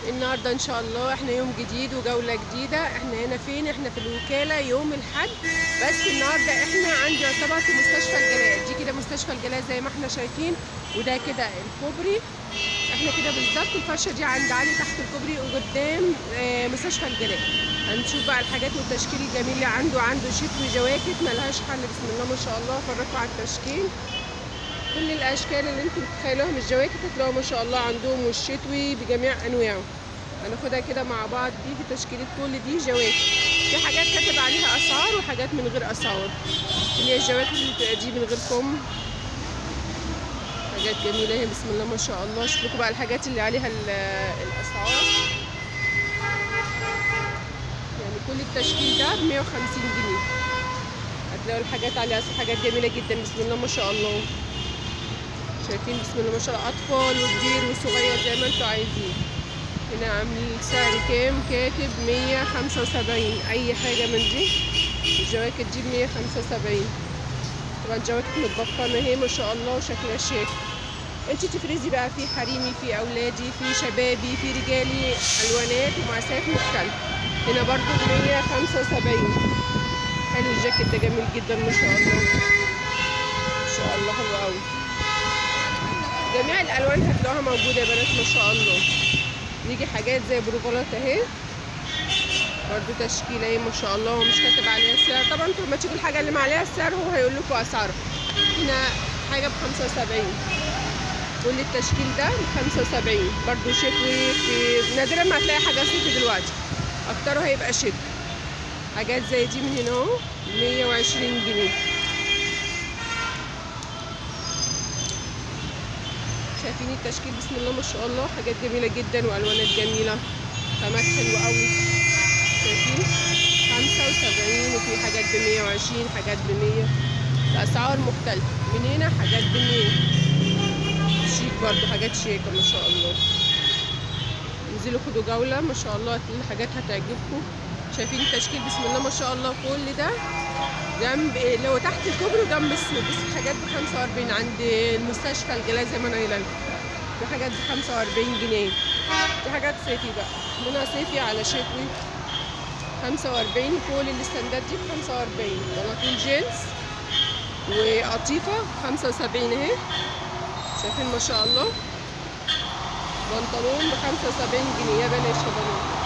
النهارده ان شاء الله احنا يوم جديد وجوله جديده احنا هنا فين احنا في الوكاله يوم الاحد بس النهارده احنا عند يعتبر في مستشفى الجلاء دي كده مستشفى الجلاء زي ما احنا شايفين وده كده الكوبري احنا كده بالظبط الفرشه دي عند علي تحت الكوبري وقدام آه، مستشفى الجلاء هنشوف بقى الحاجات والتشكيل الجميل اللي عنده عنده شتوي جواكت ملهاش حل بسم الله ما شاء الله فرجوا على التشكيل كل الاشكال اللي انتم بتتخيلوها من الجواكت هتلاقوا ما شاء الله عندهم والشتوي بجميع انواعه هناخدها كده مع بعض دي في تشكيله كل دي جواكت في حاجات كاتب عليها اسعار وحاجات من غير اسعار اللي هي الجواكت اللي بتبقى دي من غير كم حاجات جميله اهي بسم الله ما شاء الله شوف لكم بقى الحاجات اللي عليها ال- الاسعار يعني كل التشكيل ده ب 150 جنيه هتلاقوا الحاجات عليها حاجات جميله جدا بسم الله ما شاء الله شايفين بسم الله ما شاء الله اطفال وكبير وصغير زي ما انتوا عايزين هنا عاملين السعر كام كاتب 175 اي حاجه من دي الجواكت دي ب 175 طبعا جواكت متبطنه اهي ما شاء الله وشكلها شيك انت تفرزي بقى في حريمي في اولادي في شبابي في رجالي الوانات ومقاسات مختلفه هنا برضو ب 175 حلو الجاكيت ده جميل جدا ما شاء الله ما شاء الله حلو قوي جميع الالوان هتلاقوها موجوده يا بنات ما شاء الله نيجي حاجات زي بروفالات اهي برضو تشكيله اهي ما شاء الله ومش كاتب عليها السعر طبعا انتوا لما تشوفوا الحاجه اللي ما عليها السعر هو هيقول لكم اسعارها هنا حاجه ب 75 كل التشكيل ده ب 75 برضو شتوي في نادرا ما هتلاقي حاجه صيفي دلوقتي اكتره هيبقى شتوي حاجات زي دي من هنا اهو 120 جنيه شايفين التشكيل بسم الله ما شاء الله حاجات جميلة جدا وألوانات جميلة خامات حلوة قوي شايفين خمسة وسبعين وفي حاجات بمية وعشرين حاجات بمية الأسعار مختلفة من هنا حاجات بمية شيك برضو حاجات شيكة ما شاء الله انزلوا خدوا جولة ما شاء الله هتلاقوا حاجات هتعجبكم شايفين التشكيل بسم الله ما شاء الله كل ده جنب اللي هو تحت الكوبري وجنب السوق بس في حاجات ب 45 عند المستشفى الجلاء زي ما انا قايله لكم في حاجات ب 45 جنيه في حاجات صيفي بقى منها صيفي على شتوي 45 كل الاستندات دي ب 45 بناطيل جينز وقطيفه 75 اهي شايفين ما شاء الله بنطلون ب 75 جنيه يا بلاش يا بنات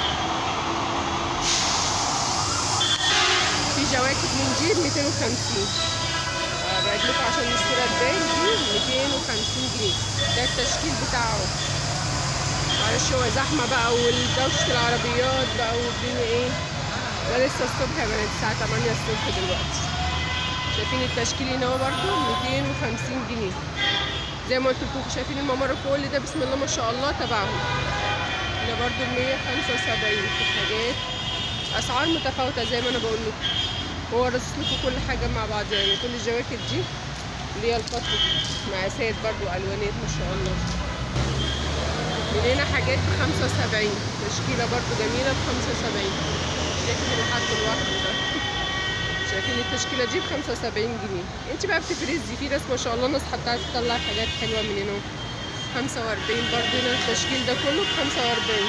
في جواكت من دي ب 250 بعجبكم عشان الصورة تبان دي 250 جنيه ده التشكيل بتاعه معلش هو زحمة بقى ودوشة العربيات بقى والدنيا ايه ده لسه الصبح يا بنات الساعة 8 الصبح دلوقتي شايفين التشكيل هنا اهو برضه 250 جنيه زي ما قلت لكم شايفين الممر كل ده بسم الله ما شاء الله تبعهم هنا برضه 175 في حاجات اسعار متفاوته زي ما انا بقول لكم هو رصص لكم كل حاجه مع بعض يعني كل الجواكت دي اللي هي القطر مقاسات برضو الوانات ما شاء الله من هنا حاجات ب 75 تشكيله برضو جميله ب 75 شايفين الحد لوحده ده شايفين التشكيله دي ب 75 جنيه انت بقى بتفرزي في ناس ما شاء الله ناس حتى تطلع حاجات حلوه من هنا 45 برضو هنا التشكيل ده كله ب 45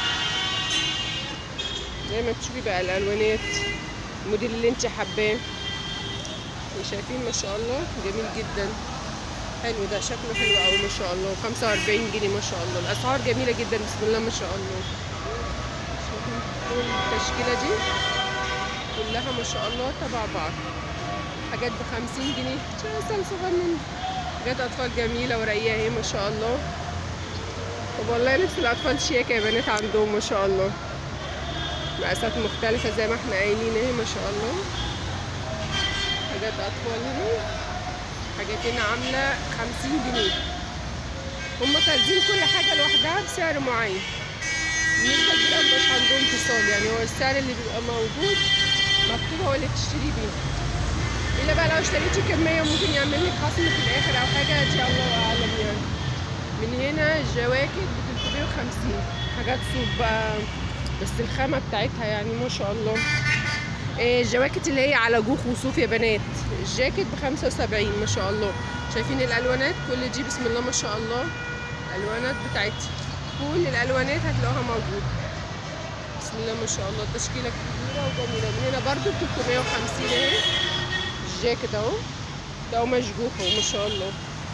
زي ما تشوفي بقى الالوانات الموديل اللي انت حباه شايفين ما شاء الله جميل جدا حلو ده شكله حلو قوي ما شاء الله 45 جنيه ما شاء الله الاسعار جميله جدا بسم الله ما شاء الله شايفين كل التشكيله دي كلها ما شاء الله تبع بعض حاجات ب 50 جنيه عسل صغنن حاجات اطفال جميله ورقيقه اهي ما شاء الله طب والله لبس الاطفال شياكه يا بنات عندهم ما شاء الله مقاسات مختلفة زي ما احنا قايلين اهي ما شاء الله حاجات أطفال هنا حاجات هنا عاملة خمسين جنيه هما فارزين كل حاجة لوحدها بسعر معين بالنسبة كده مبقاش عندهم اتصال يعني هو السعر اللي بيبقى موجود مكتوب هو اللي تشتري بيه إلا بقى لو اشتريتي كمية ممكن يعمل لك خصم في الآخر أو حاجة دي الله أعلم يعني من هنا الجواكت ب 350 حاجات صوف بقى بس الخامة بتاعتها يعني ما شاء الله إيه الجواكت اللي هي على جوخ وصوف يا بنات الجاكيت بخمسة وسبعين ما شاء الله شايفين الألوانات كل دي بسم الله ما شاء الله الألوانات بتاعتها كل الالوانات هتلاقوها موجوده بسم الله ما شاء الله تشكيله كبيره وجميله من هنا برضو 350 اهي الجاكيت اهو ده هو مشجوح اهو ما شاء الله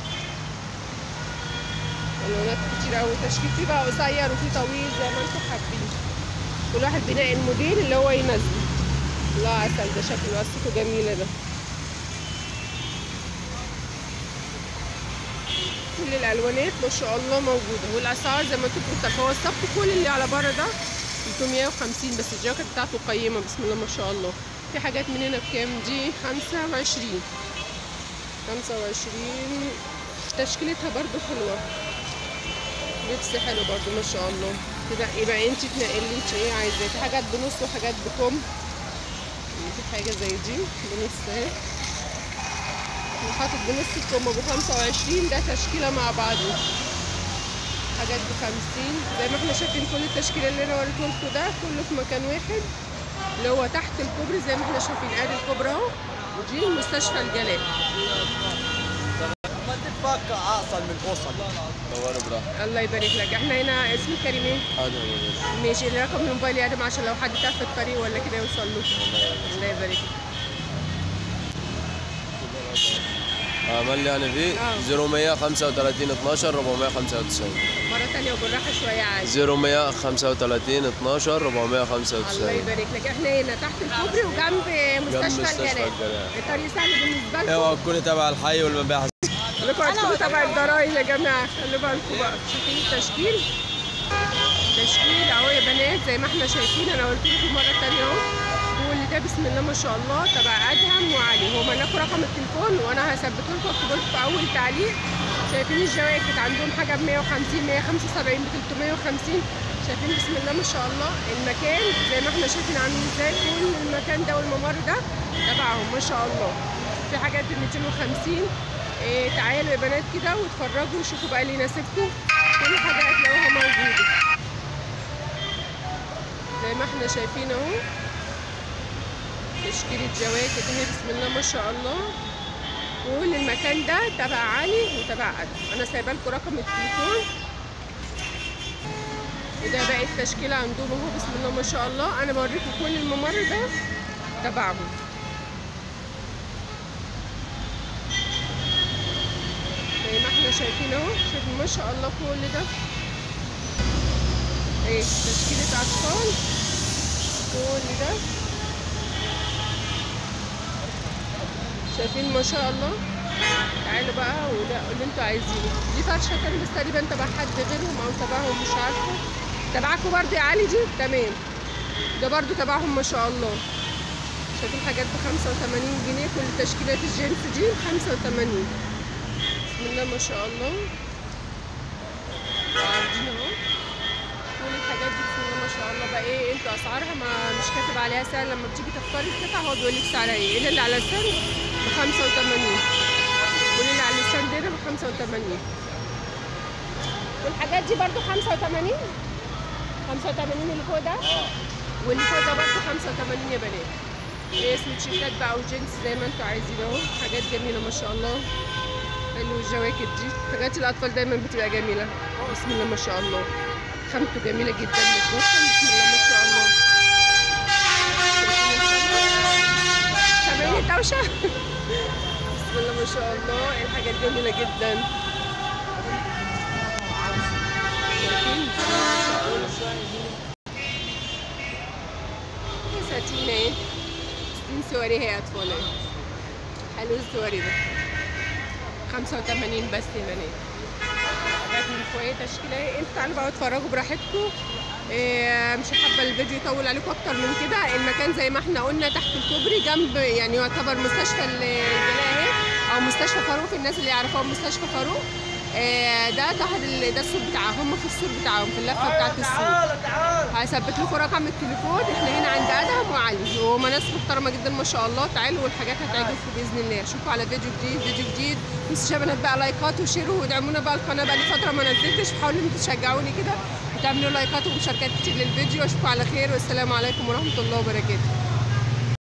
الوانات كتير قوي تشكيل فيه بقى قصير وفيه طويل زي ما انتم حابين كل واحد بينقي الموديل اللي هو يناسبه الله عسل ده شكله قصته جميله ده كل الالوانات ما شاء الله موجوده والاسعار زي ما انتم بتتفقوا هو الصف كل اللي على بره ده 350 بس الجاكيت بتاعته قيمه بسم الله ما شاء الله في حاجات من هنا بكام دي 25 25 تشكيلتها برضو حلوه لبس حلو برضو ما شاء الله كده يبقى انت تنقلي انت ايه عايزاه في حاجات بنص وحاجات بكم في حاجه زي دي بنص اهي وحاطط بنص الكم ب 25 ده تشكيله مع بعضه حاجات ب 50 زي ما احنا شايفين كل التشكيله اللي انا وريته لكم ده كله في مكان واحد اللي هو تحت الكوبري زي ما احنا شايفين ادي الكوبري اهو ودي مستشفى الجلاء ما تتفكر اصل من اوصل دور براحتك الله يبارك لك احنا هنا اسمي كريم ايه هذا هو ماشي الرقم الموبايل يا ادم عشان لو حد تاه في الطريق ولا كده يوصل له الله يبارك لك عمل لي انا فيه آه. 0135 12 495 مره تانية وبالراحه شويه عادي 0135 12 الله 495 يبارك لك احنا هنا تحت الكوبري وجنب مستشفى مستشفى الجلاء الجلاء. الطريق سهل بالنسبه لكم ايوه تكوني تبع الحي والمبيعات خليكم هتكونوا تبع الضرايب يا جماعه خلوا بالكم بقى شايفين التشكيل تشكيل اهو يا بنات زي ما احنا شايفين انا قلت لكم مره تانية اهو كل ده بسم الله ما شاء الله تبع ادهم وعلي هو ملاكوا رقم التليفون وانا هثبته لكم اكتبه لكم في اول تعليق شايفين الجواكت عندهم حاجه ب 150 175 ب 350 شايفين بسم الله ما شاء الله المكان زي ما احنا شايفين عامل ازاي كل المكان ده والممر ده تبعهم ما شاء الله في حاجات ب 250 إيه تعالوا يا بنات كده واتفرجوا وشوفوا بقى اللي يناسبكم كل حاجه هتلاقوها موجوده زي ما احنا شايفين اهو تشكيلة جواكت اهي بسم الله ما شاء الله كل المكان ده تبع علي وتبع ادم انا سايبه لكم رقم التليفون وده باقي التشكيله عندهم اهو بسم الله ما شاء الله انا بوريكم كل الممر ده تبعهم زي ما احنا شايفين اهو شايفين ما شاء الله كل ده ايه تشكيله اطفال كل ده شايفين ما شاء الله تعالوا بقى وده اللي انتوا عايزينه دي فرشه تاني بس تقريبا تبع حد غيرهم او تبعهم مش عارفه تبعكم برضه يا علي دي تمام ده برضه تبعهم ما شاء الله شايفين حاجات ب 85 جنيه كل تشكيلات الجينز دي ب 85 بسم الله ما شاء الله وعارضين اهو كل الحاجات دي بسم الله ما شاء الله بقى ايه انتوا اسعارها ما مش كاتب عليها سعر لما بتيجي تختاري القطعه هو بيقول لك سعرها ايه الا اللي على السن ب 85 كل اللي على الستاند هنا ب 85 والحاجات دي برضو 85 85 اللي فوق ده واللي فوق ده برضو 85 يا بنات ايه سويتشيرتات بقى وجينز زي ما انتوا عايزين اهو حاجات جميله ما شاء الله حلو الجواكت دي حاجات الاطفال دايما بتبقى جميله بسم الله ما شاء الله خامته جميله جدا بتبصم بسم الله ما شاء الله سامعين الدوشه بسم الله ما شاء الله الحاجات جميله جدا شايفين؟ ساتين ايه ستين سواري هي اطفال اهي حلو السواري ده 85 بس يا بنات حاجات من فوق تشكيله ايه انتوا تعالوا بقى اتفرجوا براحتكم إيه مش حابه الفيديو يطول عليكم اكتر من كده المكان زي ما احنا قلنا تحت الكوبري جنب يعني يعتبر مستشفى الجلاء اهي او مستشفى فاروق في الناس اللي يعرفوها مستشفى فاروق إيه ده ظهر ال- ده السور بتاعهم هم في السور بتاعهم في اللفه بتاعت السور هثبت لكم رقم التليفون احنا هنا عند ادهم وعلي وهم ناس محترمه جدا ما شاء الله تعالوا والحاجات هتعجبكم باذن الله اشوفكم على فيديو جديد فيديو جديد مش يا بنات بقى لايكات وشيروا وادعمونا بقى القناه بقى لي فتره ما نزلتش حاولوا انتوا تشجعوني كده وتعملوا لايكات ومشاركات كتير للفيديو اشوفكم على خير والسلام عليكم ورحمه الله وبركاته